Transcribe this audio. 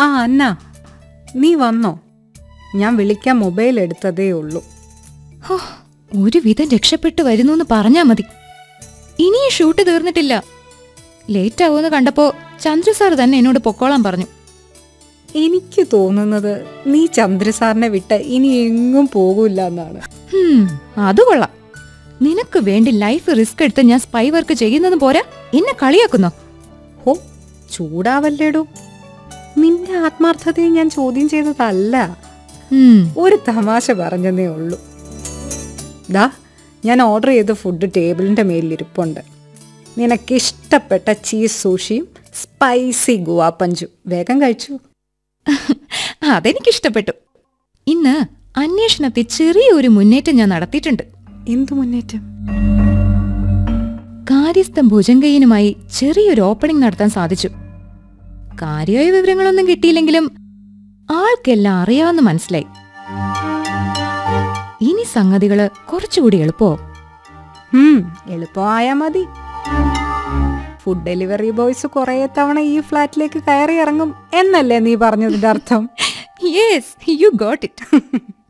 ആ അന്ന നീ വന്നോ ഞാൻ വിളിക്കാൻ മൊബൈൽ എടുത്തതേ ഉള്ളൂ ഹോ, ഒരു വിധം രക്ഷപ്പെട്ടു വരുന്നു എന്ന് പറഞ്ഞാ മതി ഇനിയും ഷൂട്ട് തീർന്നിട്ടില്ല ലേറ്റ് ആവുമെന്ന് കണ്ടപ്പോ ചന്ദ്ര സാർ തന്നെ എന്നോട് പൊക്കോളാൻ പറഞ്ഞു എനിക്ക് തോന്നുന്നത് നീ ചന്ദ്രസാറിനെ വിട്ട് ഇനി എങ്ങും പോകൂല എന്നാണ് ഹും, അത് കൊള്ളാം നിനക്ക് വേണ്ടി ലൈഫ് റിസ്ക് എടുത്ത് ഞാൻ സ്പൈ വർക്ക് ചെയ്യുന്നതും പോരാ എന്നെ കളിയാക്കുന്നോ ഹോ ചൂടാവല്ലേടോ നിന്റെ ആത്മാർത്ഥതയെ ഞാൻ ചോദ്യം ചെയ്തതല്ല ഉം, ഒരു തമാശ പറഞ്ഞതേ ഉള്ളൂ ദാ ഞാൻ ഓർഡർ ചെയ്ത ഫുഡ് ടേബിളിൻ്റെ മേലിരിപ്പുണ്ട് നിനക്കിഷ്ടപ്പെട്ട ചീസ് സൂഷിയും സ്പൈസി ഗുവാപ്പഞ്ചും വേഗം കഴിച്ചു അതെനിക്കിഷ്ടപ്പെട്ടു ഇന്ന് അന്വേഷണത്തിൽ ചെറിയൊരു മുന്നേറ്റം ഞാൻ നടത്തിയിട്ടുണ്ട് എന്തു മുന്നേറ്റം കാര്യസ്ഥം ഭുജങ്കയ്യനുമായി ചെറിയൊരു ഓപ്പണിംഗ് നടത്താൻ സാധിച്ചു കാര്യമായ വിവരങ്ങളൊന്നും കിട്ടിയില്ലെങ്കിലും ആൾക്കെല്ലാം അറിയാമെന്ന് മനസ്സിലായി ഇനി സംഗതികള് കുറച്ചുകൂടി എളുപ്പമാവും ഹും എളുപ്പമായാ മതി ഫുഡ് ഡെലിവറി ബോയ്സ് കുറേ തവണ ഈ ഫ്ലാറ്റിലേക്ക് കയറി ഇറങ്ങും എന്നല്ലേ നീ പറഞ്ഞതിന്റെ അർത്ഥം യെസ് യു ഗോട്ട് ഇറ്റ്